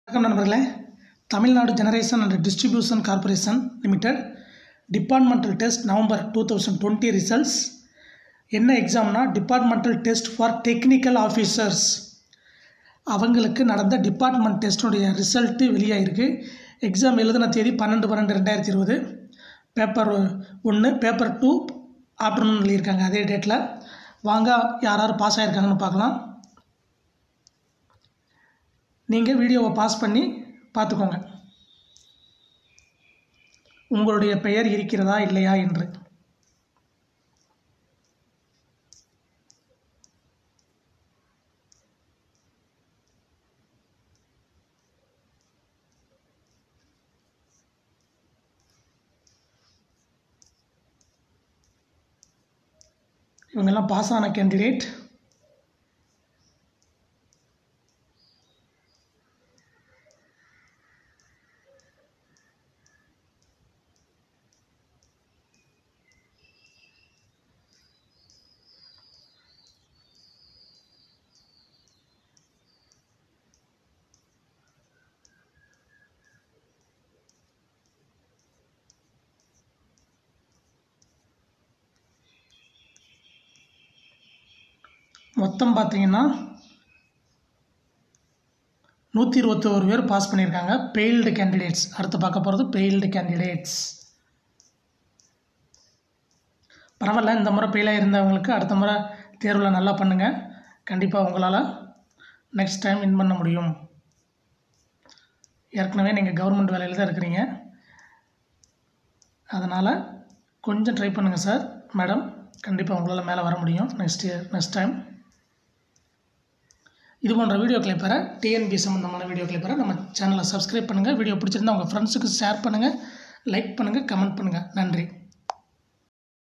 வணக்கம் நண்பர்களே Tamil Nadu generation and distribution corporation limited departmental test November two thousand twenty results என்ன எக்ஸாம்னா departmental test for technical officers அவங்களுக்கு நடந்த டிபார்ட்மெண்ட் டெஸ்ட்டுடைய ரிசல்ட்டு வெளியாகிருக்கு எக்ஸாம் எழுதின தேதி பன்னெண்டு பன்னெண்டு ரெண்டாயிரத்தி இருபது பேப்பர் ஒன்று பேப்பர் டூ ஆஃப்டர்நூன் எழுதியிருக்காங்க அதே டேட்டில் வாங்க யார் யார் பாஸ் ஆகிருக்காங்கன்னு பார்க்கலாம் நீங்கள் வீடியோவை பாஸ் பண்ணி பார்த்துக்கோங்க உங்களுடைய பெயர் இருக்கிறதா இல்லையா என்று இவங்கெல்லாம் பாஸ் ஆன கேண்டிடேட் மொத்தம் பார்த்தீங்கன்னா நூற்றி இருபத்தோரு பேர் பாஸ் பண்ணியிருக்காங்க பெயில்டு கேண்டிடேட்ஸ் அடுத்து பார்க்க போகிறது பெயில்டு கேண்டிடேட்ஸ் பரவாயில்ல இந்த முறை ஃபெயிலாக இருந்தவங்களுக்கு அடுத்த முறை தேர்வில் நல்லா பண்ணுங்கள் கண்டிப்பாக உங்களால் நெக்ஸ்ட் டைம் வின் பண்ண முடியும் ஏற்கனவே நீங்கள் கவர்மெண்ட் வேலையில் தான் இருக்கிறீங்க அதனால் கொஞ்சம் ட்ரை பண்ணுங்கள் சார் மேடம் கண்டிப்பாக உங்களால் மேலே வர முடியும் நெக்ஸ்ட் இயர் நெக்ஸ்ட் டைம் இது போன்ற வீடியோக்களை பெற டிஎன்பி சம்மந்தமான வீடியோக்களை பெற நம்ம சேனலை சப்ஸ்கிரைப் பண்ணுங்கள் வீடியோ பிடிச்சிருந்தா உங்கள் ஃப்ரெண்ட்ஸுக்கு ஷேர் பண்ணுங்கள் லைக் பண்ணுங்கள் கமெண்ட் பண்ணுங்கள் நன்றி